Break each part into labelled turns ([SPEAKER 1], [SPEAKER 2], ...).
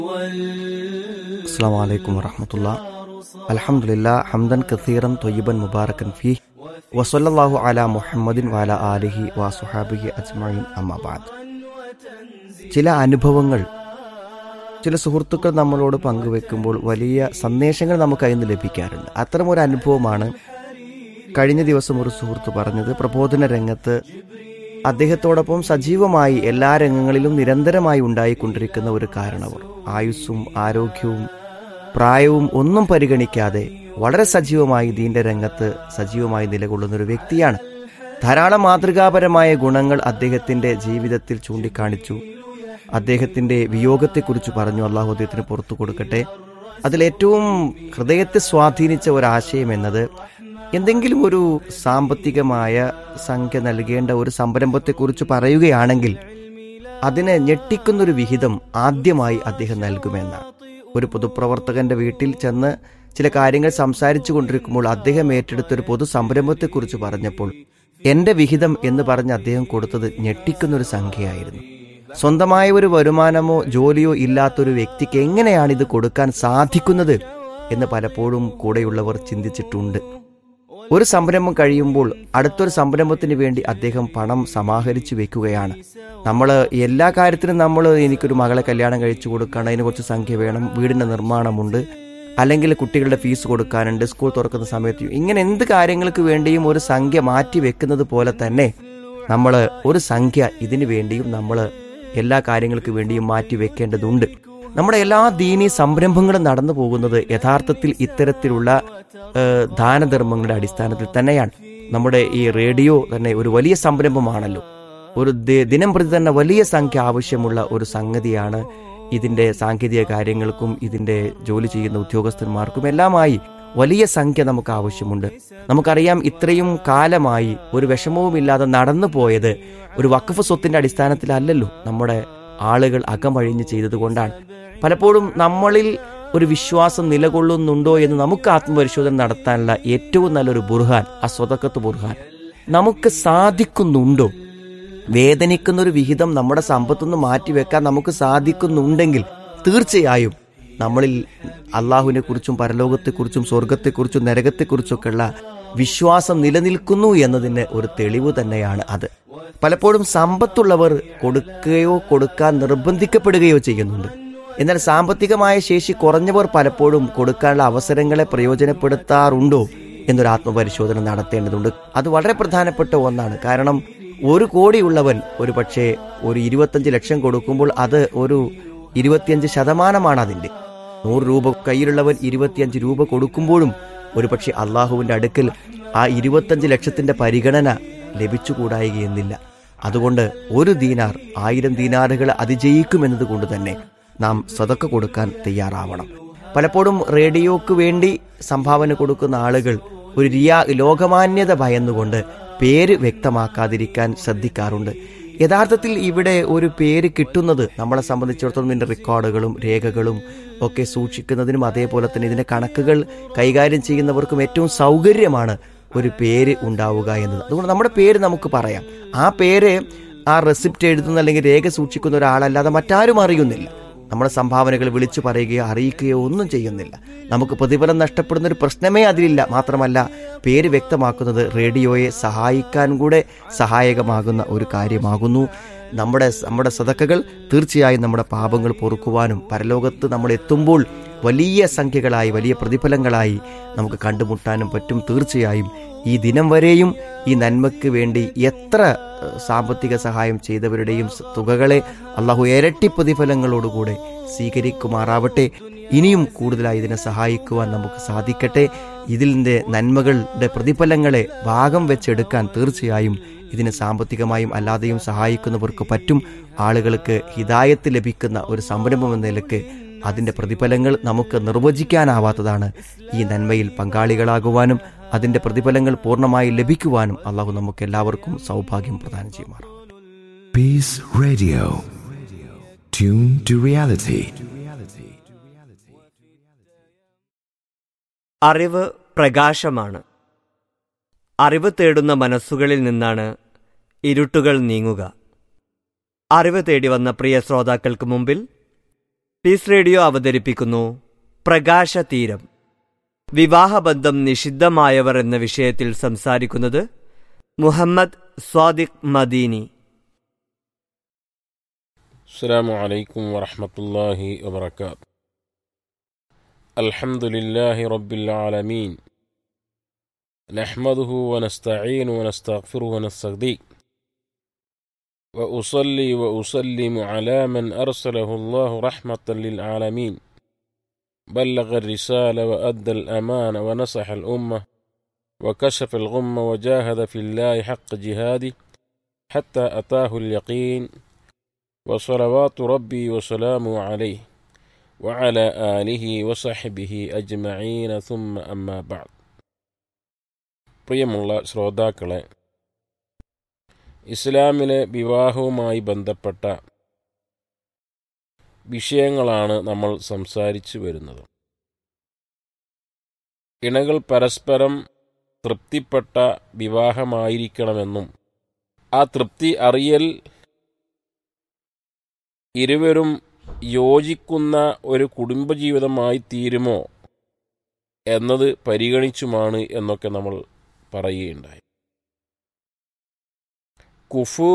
[SPEAKER 1] السلام عليكم ورحمة الله الحمد لله حمدا كثيرا طيبا مباركا فيه وصلى الله على محمد وعلى آله وصحابه أجمعين أما بعد ചില അനുഭവങ്ങൾ ചില സുഹൃത്തുക്കൾ നമ്മളോട് പങ്കുവെക്കുമ്പോൾ വലിയ സന്ദേശങ്ങൾ നമുക്ക് അതിൽ നിന്ന് ലഭിക്കാറുണ്ട് അത്തരമൊരു അനുഭവമാണ് കഴിഞ്ഞ ദിവസം ഒരു സുഹൃത്ത് പറഞ്ഞത് പ്രബോധന രംഗത്ത് അദ്ദേഹത്തോടൊപ്പം സജീവമായി എല്ലാ രംഗങ്ങളിലും നിരന്തരമായി ഉണ്ടായിക്കൊണ്ടിരിക്കുന്ന ഒരു കാരണവർ ആയുസ്സും ആരോഗ്യവും പ്രായവും ഒന്നും പരിഗണിക്കാതെ വളരെ സജീവമായി ദീന്റെ രംഗത്ത് സജീവമായി നിലകൊള്ളുന്ന ഒരു വ്യക്തിയാണ് ധാരാളം മാതൃകാപരമായ ഗുണങ്ങൾ അദ്ദേഹത്തിന്റെ ജീവിതത്തിൽ ചൂണ്ടിക്കാണിച്ചു അദ്ദേഹത്തിന്റെ വിയോഗത്തെക്കുറിച്ച് പറഞ്ഞു അള്ളാഹു അദ്ദേഹത്തിന് പുറത്തു കൊടുക്കട്ടെ അതിലേറ്റവും ഹൃദയത്തെ സ്വാധീനിച്ച ഒരാശയം എന്നത് എന്തെങ്കിലും ഒരു സാമ്പത്തികമായ സംഖ്യ നൽകേണ്ട ഒരു സംരംഭത്തെക്കുറിച്ച് പറയുകയാണെങ്കിൽ അതിനെ ഞെട്ടിക്കുന്നൊരു വിഹിതം ആദ്യമായി അദ്ദേഹം നൽകുമെന്നാണ് ഒരു പൊതുപ്രവർത്തകന്റെ വീട്ടിൽ ചെന്ന് ചില കാര്യങ്ങൾ സംസാരിച്ചു കൊണ്ടിരിക്കുമ്പോൾ അദ്ദേഹം ഏറ്റെടുത്തൊരു പൊതു സംരംഭത്തെക്കുറിച്ച് പറഞ്ഞപ്പോൾ എന്റെ വിഹിതം എന്ന് പറഞ്ഞ് അദ്ദേഹം കൊടുത്തത് ഞെട്ടിക്കുന്നൊരു സംഖ്യയായിരുന്നു സ്വന്തമായ ഒരു വരുമാനമോ ജോലിയോ ഇല്ലാത്തൊരു വ്യക്തിക്ക് എങ്ങനെയാണ് ഇത് കൊടുക്കാൻ സാധിക്കുന്നത് എന്ന് പലപ്പോഴും കൂടെയുള്ളവർ ചിന്തിച്ചിട്ടുണ്ട് ഒരു സംരംഭം കഴിയുമ്പോൾ അടുത്തൊരു സംരംഭത്തിന് വേണ്ടി അദ്ദേഹം പണം സമാഹരിച്ചു വെക്കുകയാണ് നമ്മൾ എല്ലാ കാര്യത്തിനും നമ്മൾ എനിക്കൊരു മകളെ കല്യാണം കഴിച്ചു കൊടുക്കണം അതിന് കുറച്ച് സംഖ്യ വേണം വീടിൻ്റെ നിർമ്മാണമുണ്ട് അല്ലെങ്കിൽ കുട്ടികളുടെ ഫീസ് കൊടുക്കാനുണ്ട് സ്കൂൾ തുറക്കുന്ന സമയത്ത് ഇങ്ങനെ എന്ത് കാര്യങ്ങൾക്ക് വേണ്ടിയും ഒരു സംഖ്യ മാറ്റി വെക്കുന്നത് പോലെ തന്നെ നമ്മൾ ഒരു സംഖ്യ ഇതിനു വേണ്ടിയും നമ്മൾ എല്ലാ കാര്യങ്ങൾക്ക് വേണ്ടിയും മാറ്റി വെക്കേണ്ടതുണ്ട് നമ്മുടെ എല്ലാ ദീനീ സംരംഭങ്ങളും നടന്നു പോകുന്നത് യഥാർത്ഥത്തിൽ ഇത്തരത്തിലുള്ള ഏഹ്, ദാനധർമ്മങ്ങളുടെ അടിസ്ഥാനത്തിൽ തന്നെയാണ് നമ്മുടെ ഈ റേഡിയോ തന്നെ ഒരു വലിയ സംരംഭമാണല്ലോ ഒരു ദി- ദിനം പ്രതി തന്നെ വലിയ സംഖ്യ ആവശ്യമുള്ള ഒരു സംഗതിയാണ് ഇതിന്റെ സാങ്കേതിക കാര്യങ്ങൾക്കും ഇതിന്റെ ജോലി ചെയ്യുന്ന ഉദ്യോഗസ്ഥന്മാർക്കും എല്ലാമായി വലിയ സംഖ്യ നമുക്ക് ആവശ്യമുണ്ട് നമുക്കറിയാം ഇത്രയും കാലമായി ഒരു വിഷമവുമില്ലാതെ നടന്നു പോയത് ഒരു വഖഫ് സ്വത്തിന്റെ അടിസ്ഥാനത്തിലല്ലല്ലോ നമ്മുടെ ആളുകൾ അകമഴിഞ്ഞ് ചെയ്തതുകൊണ്ടാണ് പലപ്പോഴും നമ്മളിൽ ഒരു വിശ്വാസം നിലകൊള്ളുന്നുണ്ടോ എന്ന് നമുക്ക് ആത്മപരിശോധന നടത്താനുള്ള ഏറ്റവും നല്ലൊരു ബുർഹാൻ ആ സ്വതക്കത്ത് ബുർഹാൻ നമുക്ക് സാധിക്കുന്നുണ്ടോ വേദനിക്കുന്ന ഒരു വിഹിതം നമ്മുടെ സമ്പത്തുനിന്ന് മാറ്റിവെക്കാൻ നമുക്ക് സാധിക്കുന്നുണ്ടെങ്കിൽ തീർച്ചയായും നമ്മളിൽ അള്ളാഹുവിനെ കുറിച്ചും പരലോകത്തെക്കുറിച്ചും സ്വർഗത്തെക്കുറിച്ചും നരകത്തെക്കുറിച്ചൊക്കെയുള്ള വിശ്വാസം നിലനിൽക്കുന്നു എന്നതിന് ഒരു തെളിവ് തന്നെയാണ് അത് പലപ്പോഴും സമ്പത്തുള്ളവർ കൊടുക്കുകയോ കൊടുക്കാൻ നിർബന്ധിക്കപ്പെടുകയോ ചെയ്യുന്നുണ്ട് എന്നാൽ സാമ്പത്തികമായ ശേഷി കുറഞ്ഞവർ പലപ്പോഴും കൊടുക്കാനുള്ള അവസരങ്ങളെ പ്രയോജനപ്പെടുത്താറുണ്ടോ എന്നൊരു ആത്മപരിശോധന നടത്തേണ്ടതുണ്ട് അത് വളരെ പ്രധാനപ്പെട്ട ഒന്നാണ് കാരണം ഒരു കോടിയുള്ളവൻ ഒരു പക്ഷേ ഒരു ഇരുപത്തഞ്ച് ലക്ഷം കൊടുക്കുമ്പോൾ അത് ഒരു ഇരുപത്തിയഞ്ച് ശതമാനമാണ് അതിന്റെ നൂറ് രൂപ കയ്യിലുള്ളവൻ ഇരുപത്തിയഞ്ച് രൂപ കൊടുക്കുമ്പോഴും ഒരു പക്ഷേ അള്ളാഹുവിന്റെ അടുക്കൽ ആ ഇരുപത്തഞ്ച് ലക്ഷത്തിന്റെ പരിഗണന ലഭിച്ചുകൂടായികയെന്നില്ല അതുകൊണ്ട് ഒരു ദീനാർ ആയിരം ദീനാറുകൾ അതിജയിക്കുമെന്നത് കൊണ്ട് തന്നെ നാം സതക്ക കൊടുക്കാൻ തയ്യാറാവണം പലപ്പോഴും റേഡിയോക്ക് വേണ്ടി സംഭാവന കൊടുക്കുന്ന ആളുകൾ ഒരു റിയാ ലോകമാന്യത ഭയന്നുകൊണ്ട് പേര് വ്യക്തമാക്കാതിരിക്കാൻ ശ്രദ്ധിക്കാറുണ്ട് യഥാർത്ഥത്തിൽ ഇവിടെ ഒരു പേര് കിട്ടുന്നത് നമ്മളെ സംബന്ധിച്ചിടത്തോളം ഇതിന്റെ റെക്കോർഡുകളും രേഖകളും ഒക്കെ സൂക്ഷിക്കുന്നതിനും അതേപോലെ തന്നെ ഇതിന്റെ കണക്കുകൾ കൈകാര്യം ചെയ്യുന്നവർക്കും ഏറ്റവും സൗകര്യമാണ് ഒരു പേര് ഉണ്ടാവുക എന്നത് അതുകൊണ്ട് നമ്മുടെ പേര് നമുക്ക് പറയാം ആ പേര് ആ റെസിപ്റ്റ് എഴുതുന്ന അല്ലെങ്കിൽ രേഖ സൂക്ഷിക്കുന്ന ഒരാളല്ലാതെ മറ്റാരും അറിയുന്നില്ല നമ്മുടെ സംഭാവനകൾ വിളിച്ചു പറയുകയോ അറിയിക്കുകയോ ഒന്നും ചെയ്യുന്നില്ല നമുക്ക് പ്രതിഫലം നഷ്ടപ്പെടുന്ന ഒരു പ്രശ്നമേ അതിലില്ല മാത്രമല്ല പേര് വ്യക്തമാക്കുന്നത് റേഡിയോയെ സഹായിക്കാൻ കൂടെ സഹായകമാകുന്ന ഒരു കാര്യമാകുന്നു നമ്മുടെ നമ്മുടെ സതക്കകൾ തീർച്ചയായും നമ്മുടെ പാപങ്ങൾ പൊറുക്കുവാനും പരലോകത്ത് നമ്മൾ എത്തുമ്പോൾ വലിയ സംഖ്യകളായി വലിയ പ്രതിഫലങ്ങളായി നമുക്ക് കണ്ടുമുട്ടാനും പറ്റും തീർച്ചയായും ഈ ദിനം വരെയും ഈ നന്മയ്ക്ക് വേണ്ടി എത്ര ഏഹ്, സാമ്പത്തിക സഹായം ചെയ്തവരുടെയും സ- തുകകളെ അള്ളാഹു ഇരട്ടി പ്രതിഫലങ്ങളോടുകൂടെ സ്വീകരിക്കുമാറാവട്ടെ ഇനിയും കൂടുതലായി ഇതിനെ സഹായിക്കുവാൻ നമുക്ക് സാധിക്കട്ടെ ഇതിൻ്റെ നന്മകളുടെ പ്രതിഫലങ്ങളെ ഭാഗം വെച്ചെടുക്കാൻ തീർച്ചയായും ഇതിന് സാമ്പത്തികമായും അല്ലാതെയും സഹായിക്കുന്നവർക്ക് പറ്റും ആളുകൾക്ക് ഹിതായത്ത് ലഭിക്കുന്ന ഒരു സംരംഭം എന്ന നിലക്ക് അതിന്റെ പ്രതിഫലങ്ങൾ നമുക്ക് നിർവചിക്കാനാവാത്തതാണ് ഈ നന്മയിൽ പങ്കാളികളാകുവാനും അതിന്റെ പ്രതിഫലങ്ങൾ പൂർണ്ണമായി ലഭിക്കുവാനും അള്ളാഹു നമുക്ക് എല്ലാവർക്കും സൗഭാഗ്യം പ്രദാനം ചെയ്യുമാറാം
[SPEAKER 2] Peace Radio. Tune to reality.
[SPEAKER 3] അറിവ് പ്രകാശമാണ് അറിവ് തേടുന്ന മനസ്സുകളിൽ നിന്നാണ് ഇരുട്ടുകൾ നീങ്ങുക അറിവ് തേടി വന്ന പ്രിയ ശ്രോതാക്കൾക്ക് മുമ്പിൽ പീസ് റേഡിയോ അവതരിപ്പിക്കുന്നു പ്രകാശതീരം വിവാഹബന്ധം നിഷിദ്ധമായവർ എന്ന വിഷയത്തിൽ സംസാരിക്കുന്നത് മുഹമ്മദ് സ്വാദിഖ് മദീനി
[SPEAKER 4] السلام عليكم ورحمة الله وبركاته الحمد لله رب العالمين نحمده ونستعين ونستغفره ونستهديه وأصلي وأسلم على من أرسله الله رحمة للعالمين بلغ الرسالة وأدى الأمانة ونصح الأمة وكشف الغمة وجاهد في الله حق جهاده حتى أتاه اليقين وصلوات ربي وسلامه عليه وعلى آله وصحبه أجمعين ثم أما بعد പ്രിയമുള്ള ശ്രോതാക്കളെ ഇസ്ലാമിലെ വിവാഹവുമായി ബന്ധപ്പെട്ട വിഷയങ്ങളാണ് നമ്മൾ സംസാരിച്ചു വരുന്നത് ഇണകൾ പരസ്പരം തൃപ്തിപ്പെട്ട വിവാഹമായിരിക്കണമെന്നും ആ തൃപ്തി അറിയൽ ഇരുവരും യോജിക്കുന്ന ഒരു കുടുംബജീവിതമായി തീരുമോ എന്നത് പരിഗണിച്ചുമാണ് എന്നൊക്കെ നമ്മൾ പറയുകയുണ്ടായി കുഫു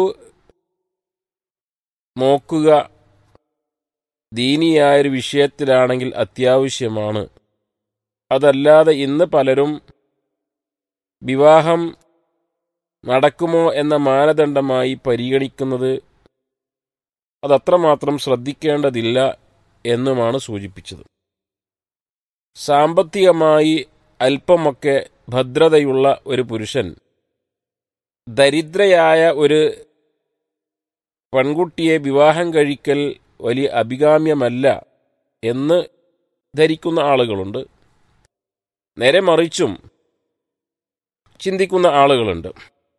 [SPEAKER 4] നോക്കുക ദീനിയായൊരു വിഷയത്തിലാണെങ്കിൽ അത്യാവശ്യമാണ് അതല്ലാതെ ഇന്ന് പലരും വിവാഹം നടക്കുമോ എന്ന മാനദണ്ഡമായി പരിഗണിക്കുന്നത് അതത്രമാത്രം ശ്രദ്ധിക്കേണ്ടതില്ല എന്നുമാണ് സൂചിപ്പിച്ചത് സാമ്പത്തികമായി അല്പമൊക്കെ ഭദ്രതയുള്ള ഒരു പുരുഷൻ ദരിദ്രയായ ഒരു പെൺകുട്ടിയെ വിവാഹം കഴിക്കൽ വലിയ അഭികാമ്യമല്ല എന്ന് ധരിക്കുന്ന ആളുകളുണ്ട് നേരെ മറിച്ചും ചിന്തിക്കുന്ന ആളുകളുണ്ട്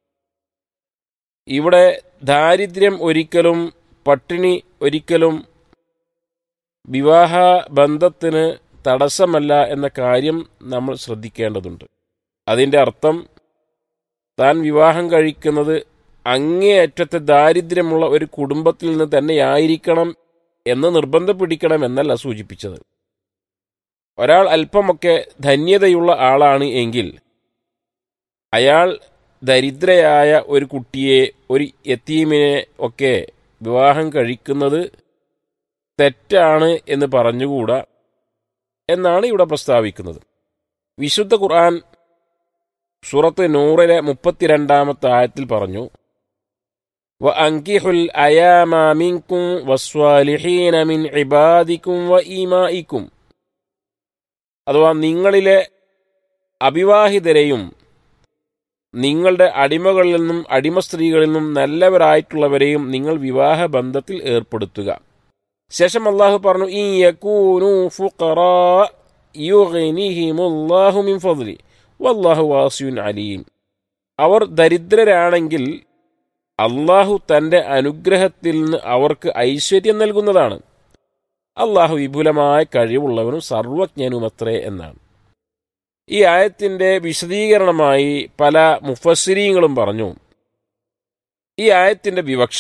[SPEAKER 4] ഇവിടെ ദാരിദ്ര്യം ഒരിക്കലും പട്ടിണി ഒരിക്കലും വിവാഹ ബന്ധത്തിന് തടസ്സമല്ല എന്ന കാര്യം നമ്മൾ ശ്രദ്ധിക്കേണ്ടതുണ്ട് അതിൻ്റെ അർത്ഥം താൻ വിവാഹം കഴിക്കുന്നത് അങ്ങേയറ്റത്തെ ദാരിദ്ര്യമുള്ള ഒരു കുടുംബത്തിൽ നിന്ന് തന്നെയായിരിക്കണം എന്ന് നിർബന്ധം പിടിക്കണം എന്നല്ല സൂചിപ്പിച്ചത് ഒരാൾ അല്പമൊക്കെ ധന്യതയുള്ള ആളാണ് എങ്കിൽ അയാൾ ദരിദ്രയായ ഒരു കുട്ടിയെ ഒരു യത്തീമിനെ ഒക്കെ വിവാഹം കഴിക്കുന്നത് തെറ്റാണ് എന്ന് പറഞ്ഞുകൂടാ എന്നാണ് ഇവിടെ പ്രസ്താവിക്കുന്നത് വിശുദ്ധ ഖുർആൻ സൂറത്ത് നൂറിലെ മുപ്പത്തിരണ്ടാമത്തെ ആയത്തിൽ പറഞ്ഞു وأنكحوا الأيام منكم والصالحين من عبادكم وإيمائكم അഥവാ നിങ്ങളിലെ അവിവാഹിതരെയും നിങ്ങളുടെ അടിമകളിൽ നിന്നും അടിമ സ്ത്രീകളിൽ നിന്നും നല്ലവരായിട്ടുള്ളവരെയും നിങ്ങൾ വിവാഹ ബന്ധത്തിൽ ഏർപ്പെടുത്തുക ശേഷം അള്ളാഹു പറഞ്ഞു ഈ യകൂനു ഫുഖറാ യുഗ്നിഹിമുല്ലാഹു മിൻ ഫദ്ലി വല്ലാഹു വാസിയുൻ അലീം അവർ ദരിദ്രരാണെങ്കിൽ അള്ളാഹു തന്റെ അനുഗ്രഹത്തിൽ നിന്ന് അവർക്ക് ഐശ്വര്യം നൽകുന്നതാണ് അള്ളാഹു വിപുലമായ കഴിവുള്ളവനും സർവജ്ഞനുമത്രേ എന്നാണ് ഈ ആയത്തിന്റെ വിശദീകരണമായി പല മുഫസ്സിരീങ്ങളും പറഞ്ഞു ഈ ആയത്തിന്റെ വിവക്ഷ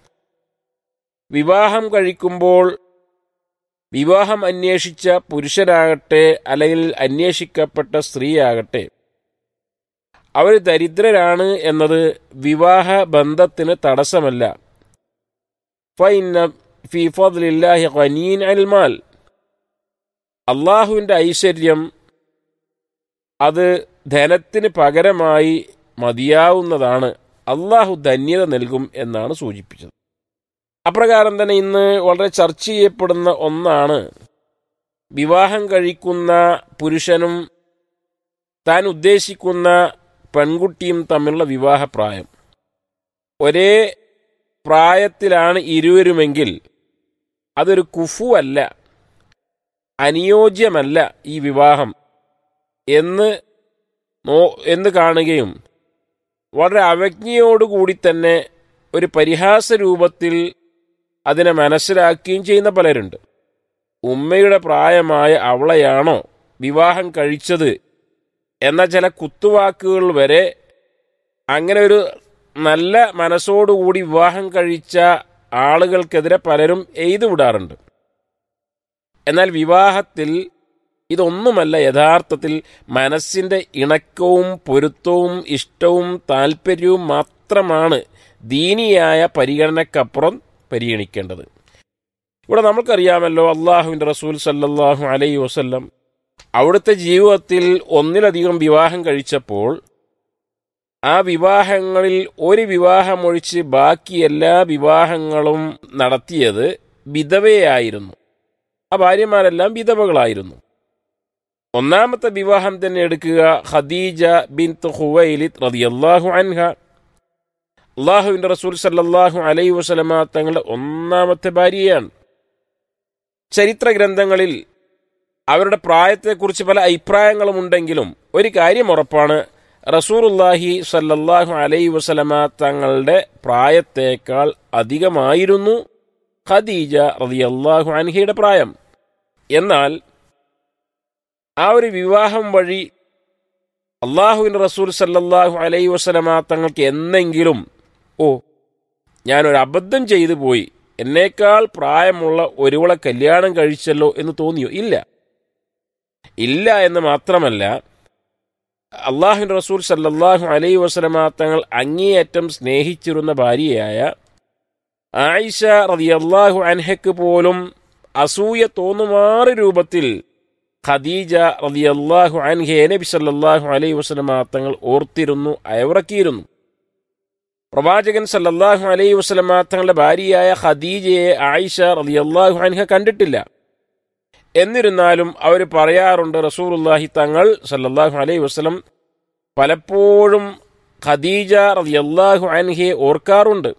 [SPEAKER 4] വിവാഹം കഴിക്കുമ്പോൾ വിവാഹം അന്വേഷിച്ച പുരുഷനാകട്ടെ അല്ലെങ്കിൽ അന്വേഷിക്കപ്പെട്ട സ്ത്രീയാകട്ടെ അവർ ദരിദ്രരാണ് എന്നത് വിവാഹ ബന്ധത്തിന് തടസ്സമല്ല ഫൈന ഫി ഫദ്ലില്ലാഹി ഖനീൻ അൽമാൽ അള്ളാഹുവിൻ്റെ ഐശ്വര്യം അത് ധനത്തിന് പകരമായി മതിയാവുന്നതാണ് അള്ളാഹു ധന്യത നൽകും എന്നാണ് സൂചിപ്പിച്ചത് അപ്രകാരം തന്നെ ഇന്ന് വളരെ ചർച്ച ചെയ്യപ്പെടുന്ന ഒന്നാണ് വിവാഹം കഴിക്കുന്ന പുരുഷനും താൻ ഉദ്ദേശിക്കുന്ന പെൺകുട്ടിയും തമ്മിലുള്ള വിവാഹപ്രായം ഒരേ പ്രായത്തിലാണ് ഇരുവരുമെങ്കിൽ അതൊരു കുഫു അല്ല അനുയോജ്യമല്ല ഈ വിവാഹം എന്ന് നോ എന്ന് കാണുകയും വളരെ അവജ്ഞയോടുകൂടി തന്നെ ഒരു പരിഹാസ രൂപത്തിൽ അതിനെ മനസ്സിലാക്കുകയും ചെയ്യുന്ന പലരുണ്ട് ഉമ്മയുടെ പ്രായമായ അവളെയാണോ വിവാഹം കഴിച്ചത് എന്ന ചില കുത്തുവാക്കുകൾ വരെ അങ്ങനെ ഒരു നല്ല മനസ്സോടുകൂടി വിവാഹം കഴിച്ച ആളുകൾക്കെതിരെ പലരും എയ്തു വിടാറുണ്ട് എന്നാൽ വിവാഹത്തിൽ ഇതൊന്നുമല്ല യഥാർത്ഥത്തിൽ മനസ്സിന്റെ ഇണക്കവും പൊരുത്തവും ഇഷ്ടവും താല്പര്യവും മാത്രമാണ് ദീനിയായ പരിഗണനക്കപ്പുറം പരിഗണിക്കേണ്ടത് ഇവിടെ നമുക്കറിയാമല്ലോ അള്ളാഹുവിൻ്റെ റസൂൽ സല്ലല്ലാഹു അലൈ വസല്ലം അവിടുത്തെ ജീവിതത്തിൽ ഒന്നിലധികം വിവാഹം കഴിച്ചപ്പോൾ ആ വിവാഹങ്ങളിൽ ഒരു വിവാഹമൊഴിച്ച് ബാക്കി എല്ലാ വിവാഹങ്ങളും നടത്തിയത് വിധവയായിരുന്നു ആ ഭാര്യമാരെല്ലാം വിധവകളായിരുന്നു ഒന്നാമത്തെ വിവാഹം തന്നെ എടുക്കുക ഖദീജ ബിൻ ഹുവൈലിത് റളിയല്ലാഹു അൻഹ അള്ളാഹുവിൻ്റെ റസൂൽ സല്ലല്ലാഹു അലൈ വസലമ തങ്ങളുടെ ഒന്നാമത്തെ ഭാര്യയാണ് ചരിത്ര ഗ്രന്ഥങ്ങളിൽ അവരുടെ പ്രായത്തെക്കുറിച്ച് പല അഭിപ്രായങ്ങളും ഉണ്ടെങ്കിലും ഒരു കാര്യം ഉറപ്പാണ് റസൂറുല്ലാഹി സല്ലല്ലാഹു അലൈ വസലമ തങ്ങളുടെ പ്രായത്തേക്കാൾ അധികമായിരുന്നു ഖദീജ റളിയല്ലാഹു അൻഹയുടെ പ്രായം എന്നാൽ ആ ഒരു വിവാഹം വഴി അള്ളാഹുവിൻ്റെ റസൂൽ സല്ലല്ലാഹു അലൈ വസലമ തങ്ങൾക്ക് എന്നെങ്കിലും ഓ ഞാനൊരു അബദ്ധം ചെയ്തു പോയി എന്നേക്കാൾ പ്രായമുള്ള ഒരുവളെ കല്യാണം കഴിച്ചല്ലോ എന്ന് തോന്നിയോ ഇല്ല ഇല്ല എന്ന് മാത്രമല്ല അള്ളാഹുവിൻ്റെ റസൂൽ സല്ലല്ലാഹു അലൈ വസലമ തങ്ങൾ അങ്ങേയറ്റം സ്നേഹിച്ചിരുന്ന ഭാര്യയായ ആയിഷ റളിയല്ലാഹു അൻഹയ്ക്ക് പോലും അസൂയ തോന്നുമാറ് രൂപത്തിൽ ഖദീജ റളിയല്ലാഹു അൻഹയെ നബി സല്ലല്ലാഹു അലൈഹി വസല്ലമ തങ്ങൾ ഓർത്തിരുന്നു അയവിറക്കിയിരുന്നു പ്രവാചകൻ സല്ലല്ലാഹു അലൈഹി വസല്ലമ തങ്ങളുടെ ഭാര്യയായ ഖദീജയെ ആയിഷ റളിയല്ലാഹു അൻഹ കണ്ടിട്ടില്ല എന്നിരുന്നാലും അവർ പറയാറുണ്ട് റസൂലുള്ളാഹി തങ്ങൾ സല്ലല്ലാഹു അലൈഹി വസല്ലം പലപ്പോഴും ഖദീജ റളിയല്ലാഹു അൻഹയെ ഓർക്കാറുണ്ട്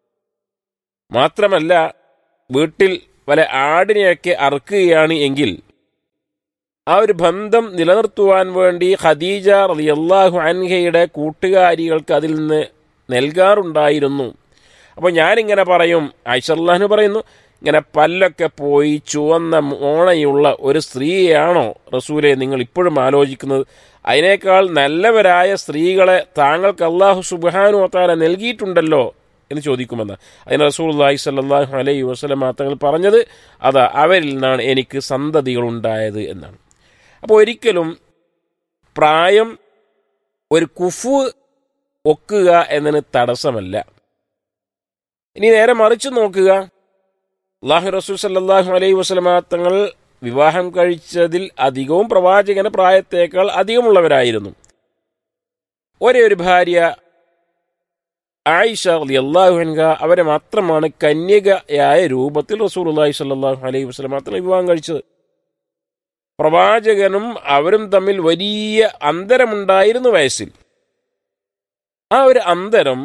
[SPEAKER 4] മാത്രമല്ല വീട്ടിൽ വല്ല ആടിനെയൊക്കെ അറുക്കുകയാണ് എങ്കിൽ ആ ഒരു ബന്ധം നിലനിർത്തുവാൻ വേണ്ടി ഖദീജ റളിയല്ലാഹു അൻഹയുടെ കൂട്ടുകാരികൾക്ക് അതിൽ നിന്ന് നൽകാറുണ്ടായിരുന്നു അപ്പോൾ ഞാനിങ്ങനെ പറയും ആയിഷല്ലാഹു പറയുന്നു ഇങ്ങനെ പല്ലൊക്കെ പോയി ചുവന്ന മോണയുള്ള ഒരു സ്ത്രീയാണോ റസൂലെ നിങ്ങൾ ഇപ്പോഴും ആലോചിക്കുന്നത് അതിനേക്കാൾ നല്ലവരായ സ്ത്രീകളെ താങ്കൾക്ക് അള്ളാഹു സുബാനു താല നൽകിയിട്ടുണ്ടല്ലോ എന്ന് ചോദിക്കുമെന്ന് അതിന് റസൂൽ സല്ലാഹു അലൈഹി വസ്ലമ തങ്ങൾ പറഞ്ഞത് അതാ അവരിൽ നിന്നാണ് എനിക്ക് സന്തതികളുണ്ടായത് എന്നാണ് അപ്പോൾ ഒരിക്കലും പ്രായം ഒരു കുഫു ഒക്കുക എന്നതിന് തടസ്സമല്ല ഇനി നേരെ മറിച്ച് നോക്കുക അള്ളാഹു റസൂൽ സല്ലാഹു അലൈഹി വസ്ലമ തങ്ങൾ വിവാഹം കഴിച്ചതിൽ അധികവും പ്രവാചകന പ്രായത്തേക്കാൾ അധികമുള്ളവരായിരുന്നു ഒരേ ഒരു ഭാര്യ ആയിഷ അള്ളാഹു അൻഹ അവരെ മാത്രമാണ് കന്യകയായ രൂപത്തിൽ റസൂൽ അള്ളാഹി സല്ലാഹു അലൈഹി വസ്ലമ തങ്ങൾ വിവാഹം കഴിച്ചത് പ്രവാചകനും അവരും തമ്മിൽ വലിയ അന്തരമുണ്ടായിരുന്നു വയസ്സിൽ ആ ഒരു അന്തരം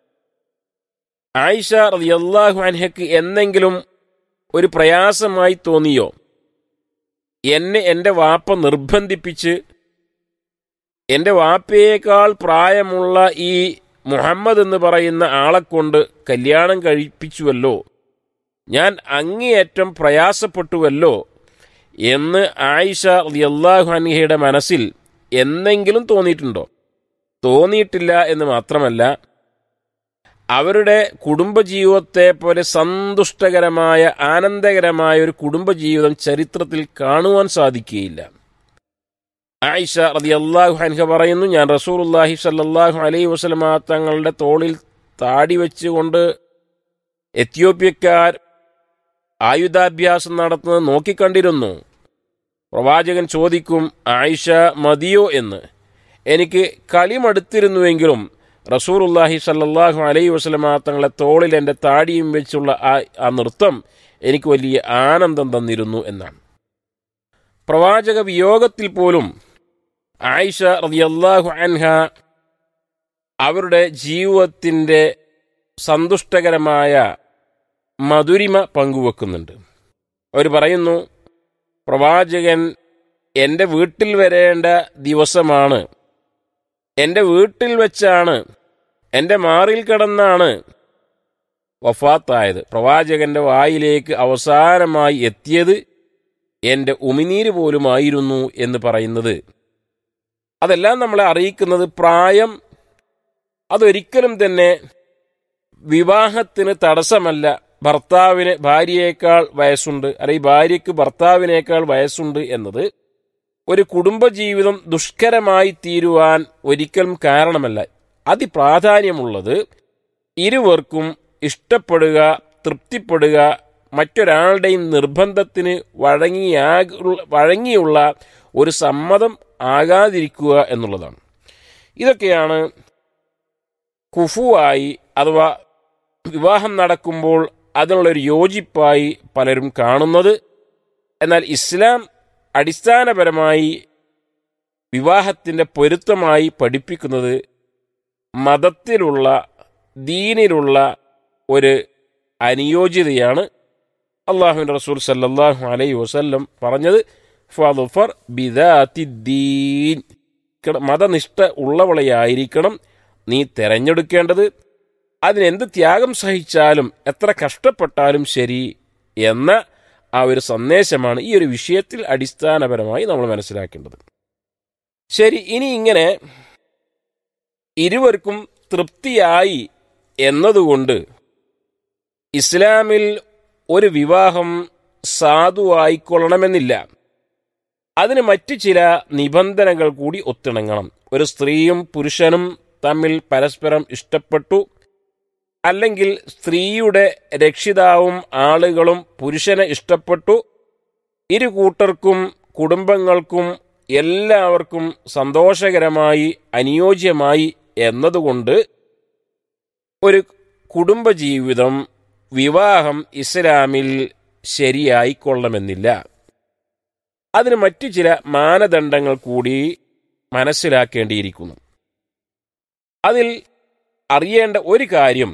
[SPEAKER 4] ആയിഷ റളിയല്ലാഹു അൻഹയ്ക്ക് എന്തെങ്കിലും ഒരു പ്രയാസമായി തോന്നിയോ എന്നെ എൻ്റെ വാപ്പ നിർബന്ധിപ്പിച്ച് എൻ്റെ വാപ്പയേക്കാൾ പ്രായമുള്ള ഈ മുഹമ്മദ് എന്ന് പറയുന്ന ആളെക്കൊണ്ട് കല്യാണം കഴിപ്പിച്ചുവല്ലോ ഞാൻ അങ്ങേയറ്റം പ്രയാസപ്പെട്ടുവല്ലോ എന്ന് ആയിഷ റളിയല്ലാഹു അൻഹയുടെ മനസ്സിൽ എന്തെങ്കിലും തോന്നിയിട്ടുണ്ടോ തോന്നിയിട്ടില്ല എന്ന് മാത്രമല്ല അവരുടെ കുടുംബജീവിതത്തെ പോലെ സന്തുഷ്ടകരമായ ആനന്ദകരമായ ഒരു കുടുംബജീവിതം ചരിത്രത്തിൽ കാണുവാൻ സാധിക്കുകയില്ല ആയിഷ റതി അള്ളാഹു ഹൻഹ പറയുന്നു ഞാൻ റസൂലുല്ലാഹി സല്ലാഹു അലൈഹി വസ്ലമ തങ്ങളുടെ തോളിൽ താടി വെച്ചുകൊണ്ട് എത്യോപ്യക്കാർ ആയുധാഭ്യാസം നടത്തുന്നത് നോക്കിക്കണ്ടിരുന്നു പ്രവാചകൻ ചോദിക്കും ആയിഷ മതിയോ എന്ന് എനിക്ക് കളിമടുത്തിരുന്നുവെങ്കിലും റസൂറുല്ലാഹി സല്ലാഹു അലൈഹി വസ്ലമ തങ്ങളെ തോളിൽ എൻ്റെ താടിയും വെച്ചുള്ള ആ ആ നൃത്തം എനിക്ക് വലിയ ആനന്ദം തന്നിരുന്നു എന്നാണ് പ്രവാചക വിയോഗത്തിൽ പോലും ആയിഷ റളിയല്ലാഹു അൻഹ അവരുടെ ജീവിതത്തിൻ്റെ സന്തുഷ്ടകരമായ മധുരിമ പങ്കുവെക്കുന്നുണ്ട് അവർ പറയുന്നു പ്രവാചകൻ എൻ്റെ വീട്ടിൽ വരേണ്ട ദിവസമാണ് എൻ്റെ വീട്ടിൽ വെച്ചാണ് എൻ്റെ മാറിൽ കിടന്നാണ് വഫാത്തായത് പ്രവാചകന്റെ വായിലേക്ക് അവസാനമായി എത്തിയത് എൻ്റെ ഉമിനീര് പോലുമായിരുന്നു എന്ന് പറയുന്നത് അതെല്ലാം നമ്മളെ അറിയിക്കുന്നത് പ്രായം അതൊരിക്കലും തന്നെ വിവാഹത്തിന് തടസ്സമല്ല ഭർത്താവിന് ഭാര്യയേക്കാൾ വയസ്സുണ്ട് അല്ലെങ്കിൽ ഭാര്യയ്ക്ക് ഭർത്താവിനേക്കാൾ വയസ്സുണ്ട് എന്നത് ഒരു കുടുംബജീവിതം ദുഷ്കരമായി തീരുവാൻ ഒരിക്കലും കാരണമല്ല അതിപ്രാധാന്യമുള്ളത് ഇരുവർക്കും ഇഷ്ടപ്പെടുക തൃപ്തിപ്പെടുക മറ്റൊരാളുടെയും നിർബന്ധത്തിന് വഴങ്ങിയാ വഴങ്ങിയുള്ള ഒരു സമ്മതം ആകാതിരിക്കുക എന്നുള്ളതാണ് ഇതൊക്കെയാണ് കുഫുവായി അഥവാ വിവാഹം നടക്കുമ്പോൾ അതിനുള്ളൊരു യോജിപ്പായി പലരും കാണുന്നത് എന്നാൽ ഇസ്ലാം അടിസ്ഥാനപരമായി വിവാഹത്തിൻ്റെ പൊരുത്തമായി പഠിപ്പിക്കുന്നത് മതത്തിലുള്ള ദീനിലുള്ള ഒരു അനുയോജ്യതയാണ് അള്ളാഹുവിൻ്റെ റസൂൽ സല്ലല്ലാഹു അലൈഹി വസല്ലം പറഞ്ഞത് ഫർ ബിദാത്തിദ്ദീൻ മതനിഷ്ഠ ഉള്ളവളെയായിരിക്കണം നീ തിരഞ്ഞെടുക്കേണ്ടത് അതിനെന്ത് ത്യാഗം സഹിച്ചാലും എത്ര കഷ്ടപ്പെട്ടാലും ശരി എന്ന ആ ഒരു സന്ദേശമാണ് ഈ ഒരു വിഷയത്തിൽ അടിസ്ഥാനപരമായി നമ്മൾ മനസ്സിലാക്കേണ്ടത് ശരി ഇനി ഇങ്ങനെ ഇരുവർക്കും തൃപ്തിയായി എന്നതുകൊണ്ട് ഇസ്ലാമിൽ ഒരു വിവാഹം സാധുവായിക്കൊള്ളണമെന്നില്ല അതിന് മറ്റു ചില നിബന്ധനകൾ കൂടി ഒത്തിണങ്ങണം ഒരു സ്ത്രീയും പുരുഷനും തമ്മിൽ പരസ്പരം ഇഷ്ടപ്പെട്ടു അല്ലെങ്കിൽ സ്ത്രീയുടെ രക്ഷിതാവും ആളുകളും പുരുഷനെ ഇഷ്ടപ്പെട്ടു ഇരു കൂട്ടർക്കും കുടുംബങ്ങൾക്കും എല്ലാവർക്കും സന്തോഷകരമായി അനുയോജ്യമായി എന്നതുകൊണ്ട് ഒരു കുടുംബജീവിതം വിവാഹം ഇസ്ലാമിൽ ശരിയായിക്കൊള്ളണമെന്നില്ല അതിന് മറ്റു ചില മാനദണ്ഡങ്ങൾ കൂടി മനസ്സിലാക്കേണ്ടിയിരിക്കുന്നു അതിൽ അറിയേണ്ട ഒരു കാര്യം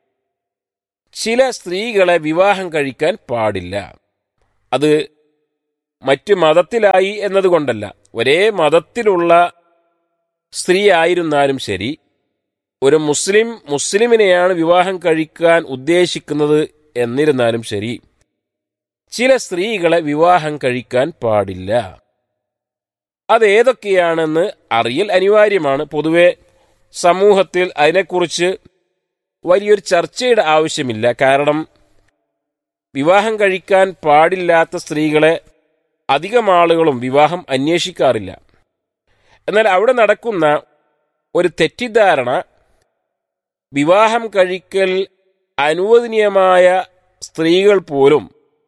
[SPEAKER 4] ചില സ്ത്രീകളെ വിവാഹം കഴിക്കാൻ പാടില്ല അത് മറ്റു മതത്തിലായി എന്നതുകൊണ്ടല്ല ഒരേ മതത്തിലുള്ള സ്ത്രീ ആയിരുന്നാലും ശരി ഒരു മുസ്ലിം മുസ്ലിമിനെയാണ് വിവാഹം കഴിക്കാൻ ഉദ്ദേശിക്കുന്നത് എന്നിരുന്നാലും ശരി ചില സ്ത്രീകളെ വിവാഹം കഴിക്കാൻ പാടില്ല അതേതൊക്കെയാണെന്ന് അറിയൽ അനിവാര്യമാണ് പൊതുവെ സമൂഹത്തിൽ അതിനെക്കുറിച്ച് വലിയൊരു ചർച്ചയുടെ ആവശ്യമില്ല കാരണം വിവാഹം കഴിക്കാൻ പാടില്ലാത്ത സ്ത്രീകളെ അധികം ആളുകളും വിവാഹം അന്വേഷിക്കാറില്ല എന്നാൽ അവിടെ നടക്കുന്ന ഒരു തെറ്റിദ്ധാരണ വിവാഹം കഴിക്കൽ അനുവദനീയമായ സ്ത്രീകൾ പോലും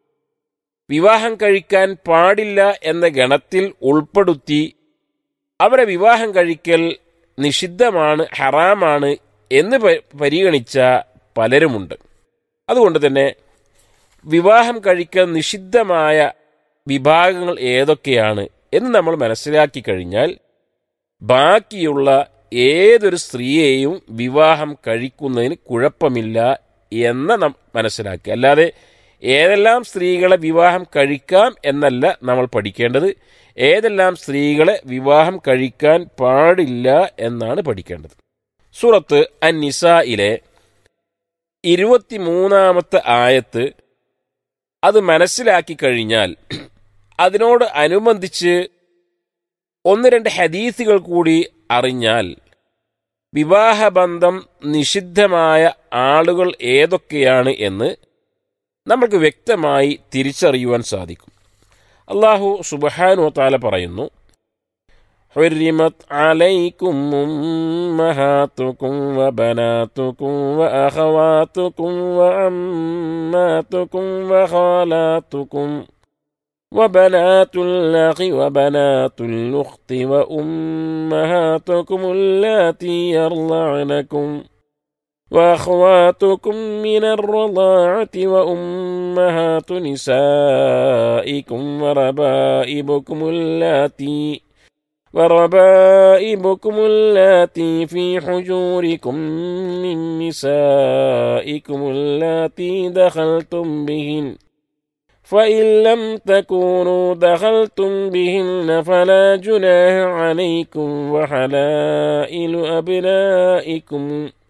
[SPEAKER 4] വിവാഹം കഴിക്കാൻ പാടില്ല എന്ന ഗണത്തിൽ ഉൾപ്പെടുത്തി അവരെ വിവാഹം കഴിക്കൽ നിഷിദ്ധമാണ് ഹറാമാണ് എന്ന് പരിഗണിച്ച പലരുമുണ്ട് അതുകൊണ്ട് തന്നെ വിവാഹം കഴിക്കാൻ നിഷിദ്ധമായ വിഭാഗങ്ങൾ ഏതൊക്കെയാണ് എന്ന് നമ്മൾ മനസ്സിലാക്കി കഴിഞ്ഞാൽ ബാക്കിയുള്ള ഏതൊരു സ്ത്രീയെയും വിവാഹം കഴിക്കുന്നതിന് കുഴപ്പമില്ല എന്ന് നാം മനസ്സിലാക്കി അല്ലാതെ ഏതെല്ലാം സ്ത്രീകളെ വിവാഹം കഴിക്കാം എന്നല്ല നമ്മൾ പഠിക്കേണ്ടത് ഏതെല്ലാം സ്ത്രീകളെ വിവാഹം കഴിക്കാൻ പാടില്ല എന്നാണ് പഠിക്കേണ്ടത് സൂറത്ത് അൻ നിസായിലെ ഇരുപത്തിമൂന്നാമത്തെ ആയത്ത് അത് മനസ്സിലാക്കി കഴിഞ്ഞാൽ അതിനോട് അനുബന്ധിച്ച് ഒന്ന് രണ്ട് ഹദീസുകൾ കൂടി അറിഞ്ഞാൽ വിവാഹബന്ധം നിഷിദ്ധമായ ആളുകൾ ഏതൊക്കെയാണ് എന്ന് നമുക്ക് വ്യക്തമായി തിരിച്ചറിയുവാൻ സാധിക്കും അള്ളാഹു സുബഹാനു താല പറയുന്നു حرمت عليكم أمهاتكم وبناتكم وأخواتكم وعماتكم وخالاتكم وبنات الأخ وبنات الأخت وأمهاتكم اللاتي يرضعنكم وأخواتكم من الرضاعة وأمهات نسائكم وربائبكم اللاتي وربائبكم اللاتي في حجوركم من نسائكم اللاتي دخلتم بهن فإن لم تكونوا دخلتم بهن فلا جناح عليكم وحلائل أبنائكم